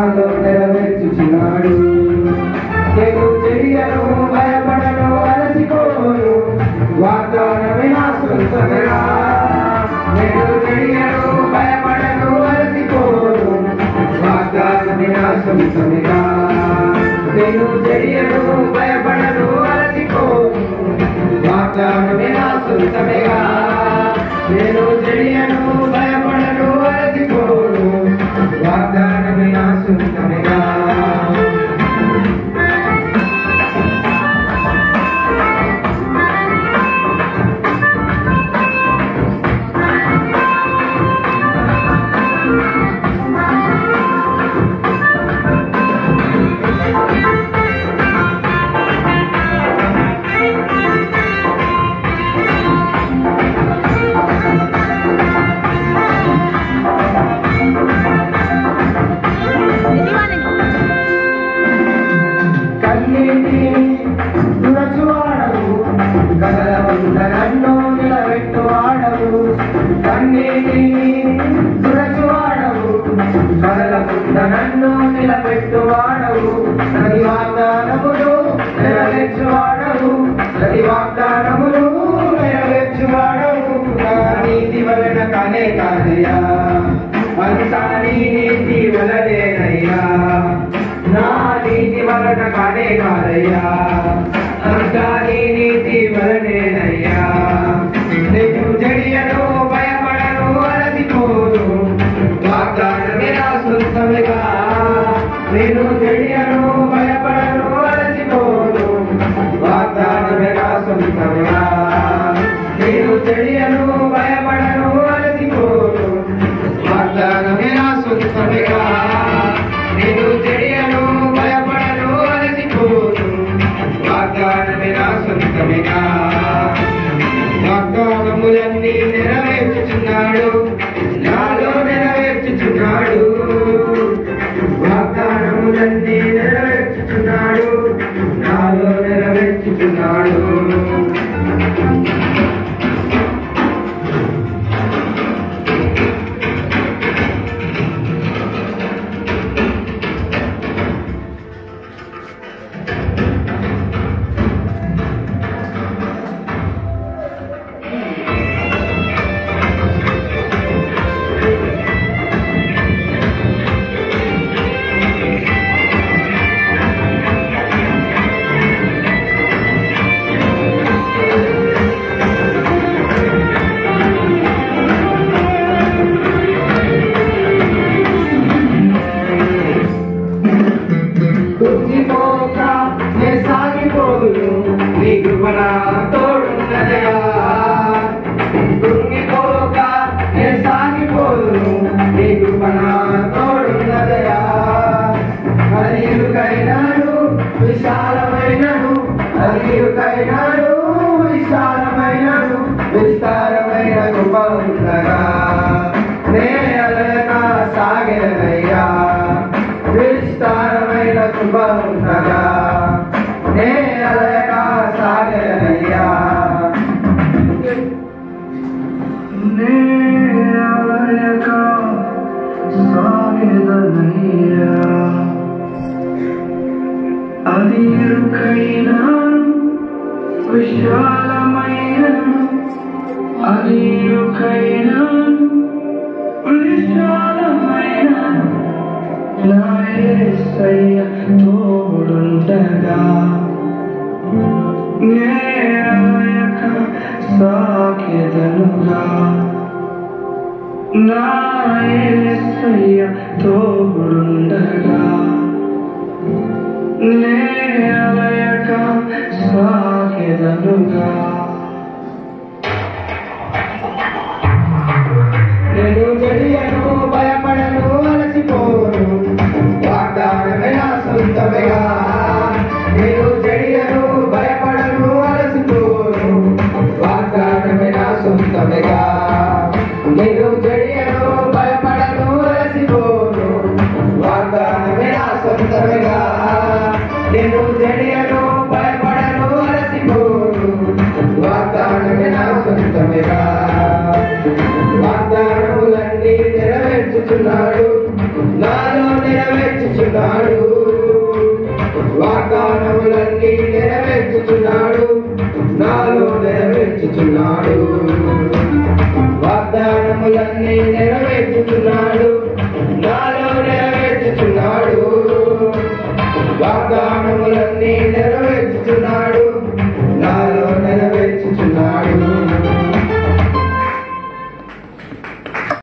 నాలో నెరవేర్చుచున్నాడు నేను చెయ్యను భయపడను అలసిపోను వాగ్దానమే నా సొంతమేనా నేను చెయ్యను భయపడను అలసిపోను వాగ్దానమే నా సొంతమేనా నేను చెయ్యను భయపడను అలసిపోను వాగ్దానమే నా సొంతమేగా నేను చెయ్యను భయపడను అలసిపోను వాగ్దానమే నా సొంతమేగా కన్నీటి తురచువాడవు కదలకుండా నన్ను నిలబెట్టువాడవు కన్నీటి తురచువాడవు కదలకుండా నన్ను నిలబెట్టువాడవు ప్రతి వాగ్దానములు నెరవేర్చువాడవు ప్రతి వాగ్దానములు నెరవేర్చువాడవు నా నీతి వలన కానే కాదయ్యా అంతా నీ నీతి వలనేనయ్యా నా నీతి వలన కానే కాదయ్యా అంతా నీ నీతి వలనేనయ్యా నేను జడియను భయపడను అలసిపోను వాగ్దానమే నా సొంతమేగా నేను జడియను భయపడను అలసిపోను వాగ్దానమే నా సొంతమేగా నేను జడియను భయపడను అలసిపోను వాగ్దానమే నా సొంతమేగా నేను తెలియను భయపడను అలసిపోను వాగ్దానమే నా సొంతమేగా వాగ్దానములన్నీ నెరవేర్చుచున్నాడు నాలో నెరవేర్చుచున్నాడు వాగ్దానములన్నీ నెరవేర్చుచున్నాడు నాలో నెరవేర్చుచున్నాడు కుంగిపోక నే సాగిపోదును నీ కృపణ తోడున్నదయా కుంగిపోక నే సాగిపోదును నీ కృపణ తోడున్నదయా అరియుకైనాడు విశాలమైనడు అరియుకైనాడు విశాలమైనడు విస్తారమైన కృప ఉన్నగా నే అలక సాగెనయ్యా విస్తారమైన కృప ఉన్నగా నే అలక సాగెనయ్యా నే అలక సాగెదనయ్యా అది ఇరుకైనా విశాలమైన అది ఇరుకైనా విశాలమైన నా యేసయ్య తోడుండగా నేరయక సాకెదనుగా నా యేసయ్య తోడుండగా నేరయక సాకెదనుగా నేను జడియను భయపడను అలసిపోను వాగ్దానమే నా సొంతమేగా నేను జడియను భయపడను అలసిపోను వాగ్దానమే నా సొంతమేగా నేను జడియను భయపడను అలసిపోను వాగ్దానమే నా సొంతమేగా నేను జడియను భయపడను అలసిపోను వాగ్దానమే నా సొంతమేగా వాగ్దానములన్నీ నెరవేర్చుచున్నాడు నాలో నెరవేర్చు నెరవేర్చుచున్నాడు వాగ్దానములన్నీ నెరవేర్చుచున్నాడు నాలో నెరవేర్చుచున్నాడు వాగ్దానములన్నీ నెరవేర్చుచున్నాడు నాలో నెరవేర్చుచున్నాడు వాగ్దానములన్నీ